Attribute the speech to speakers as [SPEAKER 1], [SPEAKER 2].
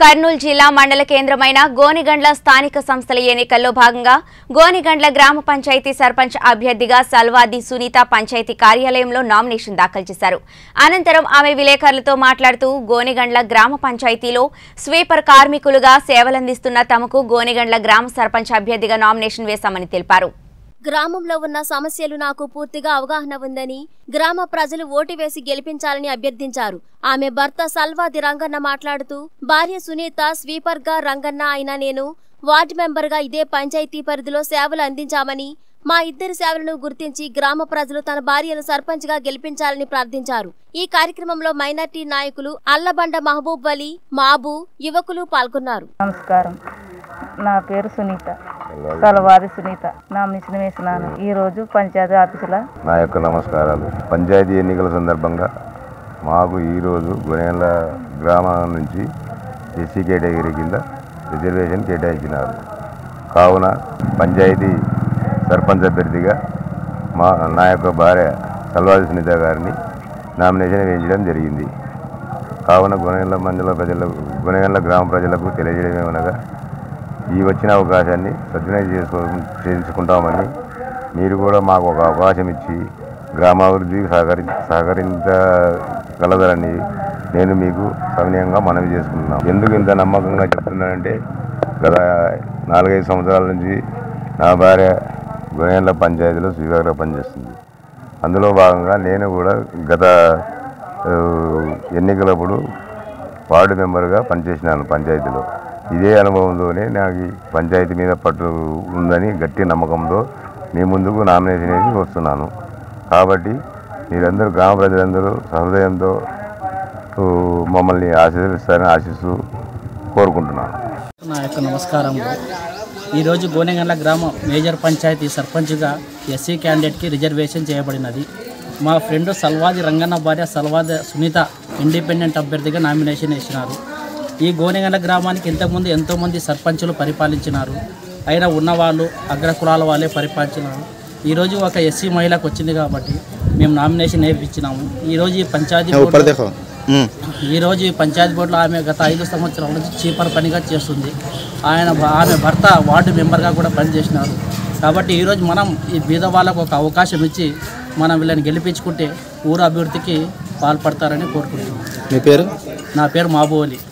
[SPEAKER 1] కర్నూలు జిల్లా మండల కేంద్రమైన గోనిగండ్ల స్థానిక సంస్థల ఎన్నికల్లో భాగంగా గోనిగండ్ల గ్రామ పంచాయతీ సర్పంచ్ అభ్యర్థిగా సల్వాది సునీత పంచాయతీ కార్యాలయంలో నామినేషన్ దాఖలు చేశారు అనంతరం ఆమె విలేకరులతో మాట్లాడుతూ గోనిగండ్ల గ్రామ పంచాయతీలో స్వీపర్ కార్మికులుగా సేవలందిస్తున్న తమకు గోనిగండ్ల గ్రామ సర్పంచ్ అభ్యర్థిగా నామినేషన్ వేశామని తెలిపారు
[SPEAKER 2] గ్రామంలో ఉన్న సమస్యలు నాకు పూర్తిగా అవగాహన ఉందని గ్రామ ప్రజలు ఓటు వేసి గెలిపించాలని అభ్యర్థించారు ఆమె భర్త సల్వాది రంగన్న మాట్లాడుతూ భార్య సునీత స్వీపర్ గా రంగన్న అయిన నేను వార్డు మెంబర్ గా ఇదే పంచాయతీ పరిధిలో సేవలు అందించామని మా ఇద్దరి సేవలను గుర్తించి గ్రామ ప్రజలు తన భార్యను సర్పంచ్ గా గెలిపించాలని ప్రార్థించారు ఈ కార్యక్రమంలో మైనార్టీ నాయకులు అల్లబండ మహబూబ్ వలి మాబు యువకులు పాల్గొన్నారు
[SPEAKER 3] నమస్కారం నా పేరు సునీత తలవాది సునీత నామినేషన్ వేసినాను ఈరోజు పంచాయతీ ఆఫీసులో
[SPEAKER 4] నా యొక్క నమస్కారాలు పంచాయతీ ఎన్నికల సందర్భంగా మాకు ఈరోజు గుణేళ్ళ గ్రామం నుంచి ఎస్సీ కేటగిరీ కింద రిజర్వేషన్ కేటాయించినారు కావున పంచాయతీ సర్పంచ్ అభ్యర్థిగా మా నా యొక్క భార్య సల్వాది సునీత గారిని నామినేషన్ వేయించడం జరిగింది కావున గుణగండ్ల మండల ప్రజలకు గుణగండ్ల గ్రామ ప్రజలకు తెలియజేయడం ఏమనగా ఈ వచ్చిన అవకాశాన్ని సద్వినియోగం చేసుకో చేసుకుంటామని మీరు కూడా మాకు ఒక అవకాశం ఇచ్చి గ్రామాభివృద్ధికి సహకరి సహకరించగలదని నేను మీకు సవినయంగా మనవి చేసుకుంటున్నాను ఎందుకు ఇంత నమ్మకంగా చెప్తున్నానంటే గత నాలుగైదు సంవత్సరాల నుంచి నా భార్య గుణేళ్ళ పంచాయతీలో స్వీకారంగా పనిచేస్తుంది అందులో భాగంగా నేను కూడా గత ఆ, ఎన్నికలప్పుడు వార్డు మెంబర్గా పనిచేసినాను పంచాయతీలో ఇదే అనుభవంతోనే నాకు ఈ పంచాయతీ మీద పట్టు ఉందని గట్టి నమ్మకంతో మీ ముందుకు నామినేషన్ వేసి వస్తున్నాను కాబట్టి మీరందరూ గ్రామ ప్రజలందరూ సహృదయంతో ఊ, మమ్మల్ని ఆశీర్వదిస్తారని ఆశిస్తూ కోరుకుంటున్నాను
[SPEAKER 5] నా యొక్క నమస్కారములు ఈరోజు గోనెగండ్ల గ్రామం మేజర్ పంచాయతీ సర్పంచ్గా ఎస్సీ క్యాండిడేట్కి రిజర్వేషన్ చేయబడినది మా ఫ్రెండ్ సల్వాది రంగన్న భార్య సల్వాది సునీత ఇండిపెండెంట్ అభ్యర్థిగా నామినేషన్ వేసినారు ఈ గోనెగండ్ల గ్రామానికి ఇంతకుముందు ఎంతోమంది సర్పంచులు పరిపాలించినారు అయినా ఉన్నవాళ్ళు అగ్రకులాల వాళ్ళే పరిపాలించినారు ఈరోజు ఒక ఎస్సీ మహిళకు వచ్చింది కాబట్టి మేము నామినేషన్ వేయించినాము ఈరోజు ఈ పంచాయతీ బోర్డు- ఈరోజు ఈ పంచాయతీ బోర్డులో ఆమె గత ఐదు సంవత్సరాల నుంచి చీపర్ పనిగా చేస్తుంది ఆయన భ- ఆమె భర్త వార్డు మెంబర్గా కూడా పనిచేసినారు కాబట్టి ఈరోజు మనం ఈ బీద వాళ్ళకు ఒక అవకాశం ఇచ్చి మనం వీళ్ళని గెలిపించుకుంటే ఊరు అభివృద్ధికి పాల్పడతారని కోరుకుంటున్నాం
[SPEAKER 6] మీ పేరు
[SPEAKER 5] నా పేరు మాబోలి